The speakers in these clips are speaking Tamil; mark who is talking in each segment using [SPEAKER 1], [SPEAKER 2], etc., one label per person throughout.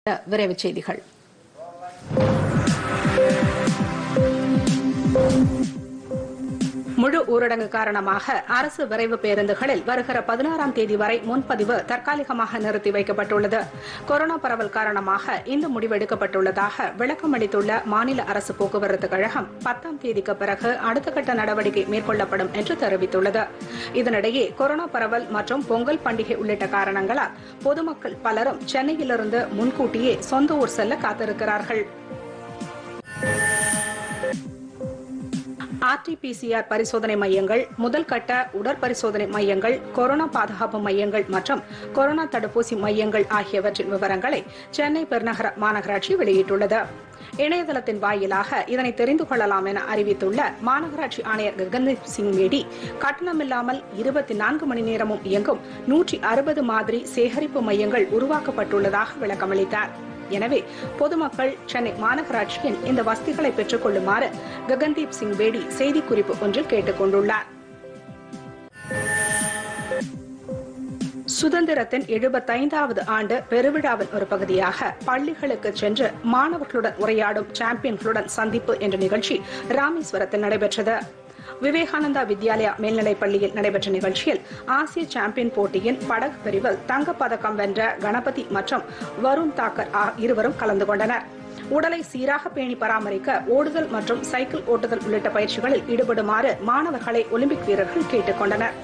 [SPEAKER 1] விரைவுச் செய்திகள் முழு ஊரடங்கு காரணமாக அரசு விரைவு பேருந்துகளில் வருகிற பதினாறாம் தேதி வரை முன்பதிவு தற்காலிகமாக நிறுத்தி வைக்கப்பட்டுள்ளது கொரோனா பரவல் காரணமாக இந்த முடிவு எடுக்கப்பட்டுள்ளதாக விளக்கம் அளித்துள்ள மாநில அரசு போக்குவரத்து கழகம் பத்தாம் தேதிக்கு பிறகு அடுத்த கட்ட நடவடிக்கை மேற்கொள்ளப்படும் என்று தெரிவித்துள்ளது இதனிடையே கொரோனா பரவல் மற்றும் பொங்கல் பண்டிகை உள்ளிட்ட காரணங்களால் பொதுமக்கள் பலரும் சென்னையிலிருந்து முன்கூட்டியே சொந்த ஊர் செல்ல காத்திருக்கிறார்கள் ஆர்டிபிசிஆர் பரிசோதனை மையங்கள் முதல் கட்ட உடற்பரிசோதனை மையங்கள் கொரோனா பாதுகாப்பு மையங்கள் மற்றும் கொரோனா தடுப்பூசி மையங்கள் ஆகியவற்றின் விவரங்களை சென்னை பெருநகர மாநகராட்சி வெளியிட்டுள்ளது இணையதளத்தின் வாயிலாக இதனை தெரிந்து கொள்ளலாம் என அறிவித்துள்ள மாநகராட்சி ஆணையர் ககன்தீப் சிங் பேடி கட்டணமில்லாமல் இருபத்தி நான்கு மணி நேரமும் இயங்கும் நூற்றி அறுபது மாதிரி சேகரிப்பு மையங்கள் உருவாக்கப்பட்டுள்ளதாக விளக்கமளித்தார் எனவே பொதுமக்கள் சென்னை மாநகராட்சியின் இந்த வசதிகளை பெற்றுக் கொள்ளுமாறு ககன்தீப் சிங் பேடி செய்திக்குறிப்பு ஒன்றில் கேட்டுக் கொண்டுள்ளார் சுதந்திரத்தின் எழுபத்தைந்தாவது ஆண்டு பெருவிழாவின் ஒரு பகுதியாக பள்ளிகளுக்கு சென்று மாணவர்களுடன் உரையாடும் சாம்பியன்களுடன் சந்திப்பு என்ற நிகழ்ச்சி ராமேஸ்வரத்தில் நடைபெற்றது விவேகானந்தா வித்யாலயா மேல்நிலைப் பள்ளியில் நடைபெற்ற நிகழ்ச்சியில் ஆசிய சாம்பியன் போட்டியின் படகு பிரிவில் தங்கப்பதக்கம் வென்ற கணபதி மற்றும் வருண் தாக்கர் ஆ- இருவரும் கலந்து கொண்டனர் உடலை சீராக பேணி பராமரிக்க ஓடுதல் மற்றும் சைக்கிள் ஓட்டுதல் உள்ளிட்ட பயிற்சிகளில் ஈடுபடுமாறு மாணவர்களை ஒலிம்பிக் வீரர்கள் கேட்டுக் கொண்டனர்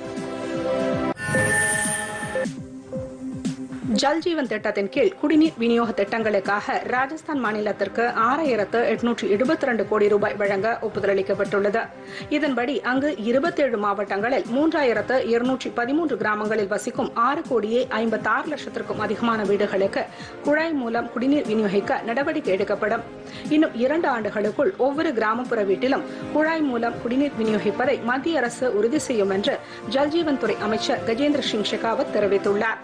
[SPEAKER 1] ஜல் ஜீவன் திட்டத்தின் கீழ் குடிநீர் விநியோக திட்டங்களுக்காக ராஜஸ்தான் மாநிலத்திற்கு ஆறாயிரத்து எட்நூற்று எழுபத்தி ரெண்டு கோடி ரூபாய் வழங்க ஒப்புதல் அளிக்கப்பட்டுள்ளது இதன்படி அங்கு இருபத்தேழு மாவட்டங்களில் மூன்றாயிரத்து இருநூற்றி பதிமூன்று கிராமங்களில் வசிக்கும் ஆறு கோடியே ஐம்பத்தாறு லட்சத்திற்கும் அதிகமான வீடுகளுக்கு குழாய் மூலம் குடிநீர் விநியோகிக்க நடவடிக்கை எடுக்கப்படும் இன்னும் இரண்டு ஆண்டுகளுக்குள் ஒவ்வொரு கிராமப்புற வீட்டிலும் குழாய் மூலம் குடிநீர் விநியோகிப்பதை மத்திய அரசு உறுதி செய்யும் என்று ஜல்ஜீவன் துறை அமைச்சர் கஜேந்திர சிங் ஷெகாவத் தெரிவித்துள்ளார்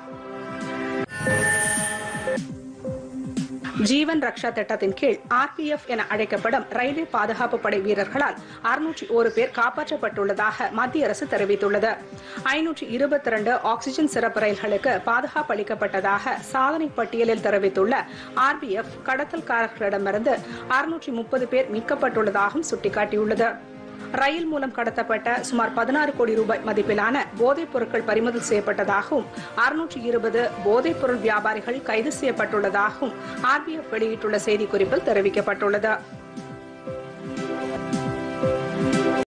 [SPEAKER 1] ஜீவன் ரக்ஷா திட்டத்தின் கீழ் ஆர்பிஎஃப் என அழைக்கப்படும் ரயில்வே பாதுகாப்பு படை வீரர்களால் அறுநூற்றி ஒரு பேர் காப்பாற்றப்பட்டுள்ளதாக மத்திய அரசு தெரிவித்துள்ளது ஐநூற்றி இருபத்தி ரெண்டு ஆக்ஸிஜன் சிறப்பு ரயில்களுக்கு பாதுகாப்பு அளிக்கப்பட்டதாக சாதனை பட்டியலில் தெரிவித்துள்ள ஆர்பிஎஃப் கடத்தல்காரர்களிடமிருந்து அறுநூற்றி முப்பது பேர் மீட்கப்பட்டுள்ளதாகவும் சுட்டிக்காட்டியுள்ளது ரயில் மூலம் கடத்தப்பட்ட சுமார் பதினாறு கோடி ரூபாய் மதிப்பிலான போதைப் பொருட்கள் பறிமுதல் செய்யப்பட்டதாகவும் அறுநூற்றி இருபது போதைப் பொருள் வியாபாரிகள் கைது செய்யப்பட்டுள்ளதாகவும் ஆர்பிஎஃப் வெளியிட்டுள்ள செய்திக்குறிப்பில் தெரிவிக்கப்பட்டுள்ளது